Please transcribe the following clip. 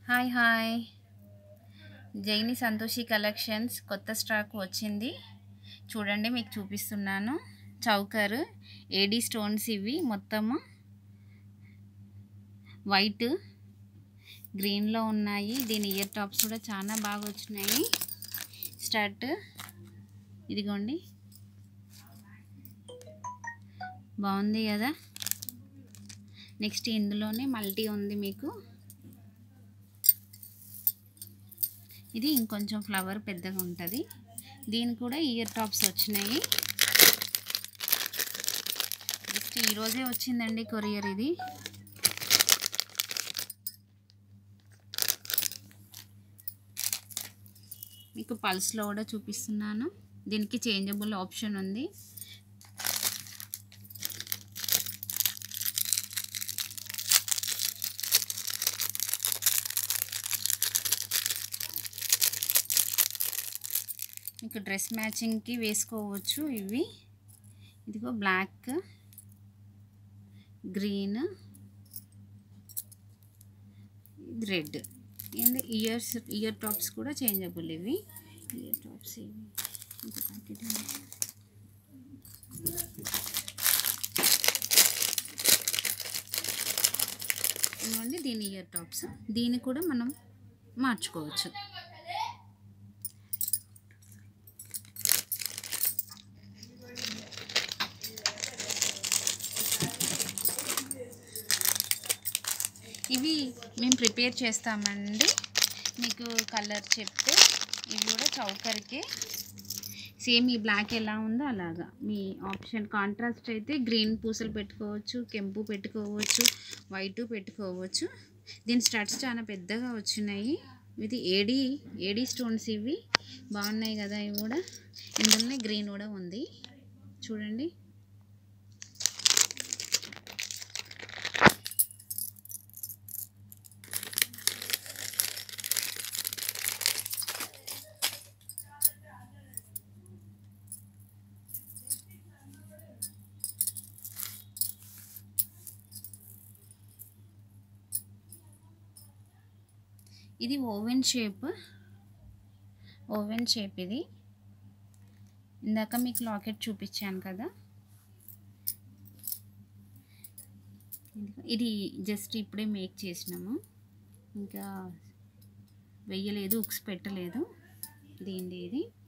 hi hi Jaini Santoshi collections కొత్త stock వచ్చింది చూడండి మీకు చూపిస్తున్నాను చౌకర్ ఏడీ స్టోన్స్ ఇవి మొత్తము వైట్ గ్రీన్లో ఉన్నాయి దీని ఇయర్ టాప్స్ కూడా చాలా బాగా వచ్చినాయి స్టార్ట్ ఇదిగోండి బాగుంది కదా నెక్స్ట్ ఇందులోనే మల్టీ ఉంది మీకు ఇది ఇంకొంచెం ఫ్లవర్ పెద్దగా ఉంటుంది దీని కూడా ఇయర్ టాప్స్ వచ్చినాయి జస్ట్ ఈరోజే వచ్చిందండి కొరియర్ ఇది మీకు పల్స్లో కూడా చూపిస్తున్నాను దీనికి చేంజబుల్ ఆప్షన్ ఉంది మీకు డ్రెస్ మ్యాచింగ్కి వేసుకోవచ్చు ఇవి ఇదిగో బ్లాక్ గ్రీన్ ఇది రెడ్ ఏంది ఇయర్స్ ఇయర్ టాప్స్ కూడా చేంజబుల్ ఇవి ఇయర్ టాప్స్ ఇవి ఇంక ప్యాకెట్ ఇవ్వండి దీని ఇయర్ టాప్స్ దీన్ని కూడా మనం మార్చుకోవచ్చు ఇవి మేము ప్రిపేర్ చేస్తామండి మీకు కలర్ చెప్తే ఇవి కూడా చౌకరికే సేమ్ ఈ బ్లాక్ ఎలా ఉందో అలాగా మీ ఆప్షన్ కాంట్రాస్ట్ అయితే గ్రీన్ పూసలు పెట్టుకోవచ్చు కెంపు పెట్టుకోవచ్చు వైట్ పెట్టుకోవచ్చు దీని స్టడ్స్ చాలా పెద్దగా వచ్చినాయి ఇది ఏడీ ఏడీ స్టోన్స్ ఇవి బాగున్నాయి కదా ఇవి కూడా ఇందులోనే గ్రీన్ కూడా ఉంది చూడండి ఇది ఓవెన్ షేప్ ఓవెన్ షేప్ ఇది ఇందాక మీకు లాకెట్ చూపించాను కదా ఇది జస్ట్ ఇప్పుడే మేక్ చేసినాము ఇంకా వెయ్యలేదు ఉక్స్ పెట్టలేదు దీనిది ఇది